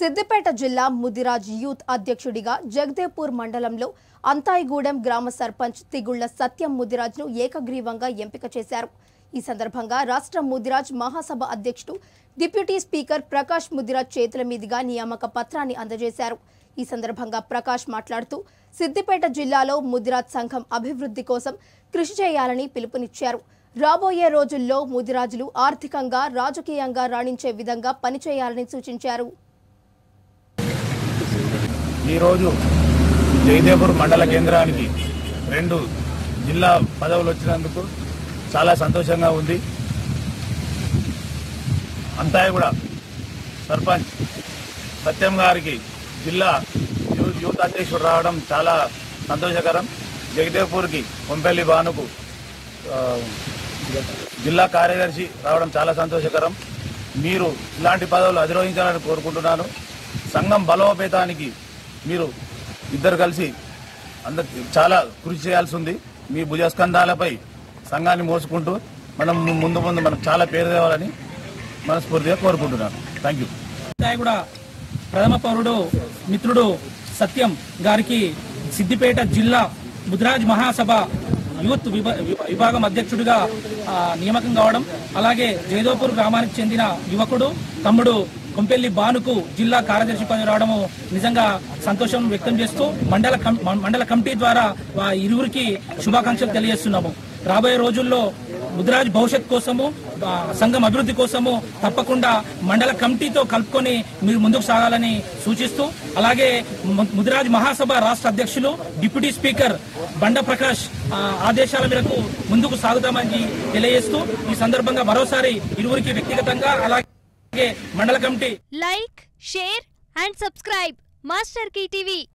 సిద్దిపేట జిల్లా ముదిరాజ్ యూత్ అధ్యక్షుడిగా జగదేపూర్ మండలంలో అంతాయిగూడెం గ్రామ సర్పంచ్ తిగుళ్ల సత్యం ముదిరాజ్ను ఏకగ్రీవంగా ఎంపిక చేశారు ఈ సందర్భంగా రాష్ట్ర ముదిరాజ్ మహాసభ అధ్యక్షుడు డిప్యూటీ స్పీకర్ ప్రకాష్ ముదిరాజ్ చేతుల మీదుగా నియామక పత్రాన్ని అందజేశారు ఈ సందర్భంగా ప్రకాష్ మాట్లాడుతూ సిద్దిపేట జిల్లాలో ముదిరాజ్ సంఘం అభివృద్ధి కోసం కృషి చేయాలని పిలుపునిచ్చారు రాబోయే రోజుల్లో ముదిరాజులు ఆర్థికంగా రాజకీయంగా రాణించే విధంగా పనిచేయాలని సూచించారు ఈరోజు జయదేపూర్ మండల కేంద్రానికి రెండు జిల్లా పదవులు వచ్చినందుకు చాలా సంతోషంగా ఉంది అంతా కూడా సర్పంచ్ సత్యం గారికి జిల్లా యూ- యూత్ అధ్యక్షుడు రావడం చాలా సంతోషకరం జగదేవ్పూర్కి కొంపెల్లి భానుకు ఆ, జిల్లా కార్యదర్శి రావడం చాలా సంతోషకరం మీరు ఇలాంటి పదవులు అధిరోహించాలని కోరుకుంటున్నాను సంఘం బలోపేతానికి మీరు ఇద్దరు కలిసి అందరు చాలా కృషి చేయాల్సి ఉంది మీ భుజస్కంధాలపై సంఘాన్ని మోసుకుంటూ మనం ముందు ముందు మనం చాలా పేరు తేవాలని మనస్ఫూర్తిగా కోరుకుంటున్నాను థ్యాంక్ యూ కూడా ప్రథమ పౌరుడు మిత్రుడు సత్యం గారికి సిద్దిపేట జిల్లా ముద్రాజ్ మహాసభ యూత్ విభ- విభ- విభాగం అధ్యక్షుడిగా ఆ, నియామకం కావడం అలాగే జయదోపూర్ గ్రామానికి చెందిన యువకుడు తమ్ముడు కొంపెల్లి బానుకు జిల్లా కార్యదర్శి పదవి రావడము నిజంగా సంతోషం వ్యక్తం చేస్తూ మండల కం- మండల కమిటీ ద్వారా ఆ ఇరువురికి శుభాకాంక్షలు తెలియజేస్తున్నాము రాబోయే రోజుల్లో ముద్రాజ్ భవిష్యత్ కోసము ఆ, సంఘం అభివృద్ధి కోసము తప్పకుండా మండల కమిటీతో కలుపుకొని మీరు ముందుకు సాగాలని సూచిస్తూ అలాగే ము- ముదిరాజ్ మహాసభ రాష్ట్ర అధ్యక్షులు డిప్యూటీ స్పీకర్ బండ ప్రకాష్ ఆ, ఆదేశాల మేరకు ముందుకు సాగుతామని తెలియజేస్తూ ఈ సందర్భంగా మరోసారి ఇరువురికి వ్యక్తిగతంగా అలాగే మండల committee like share and subscribe master TV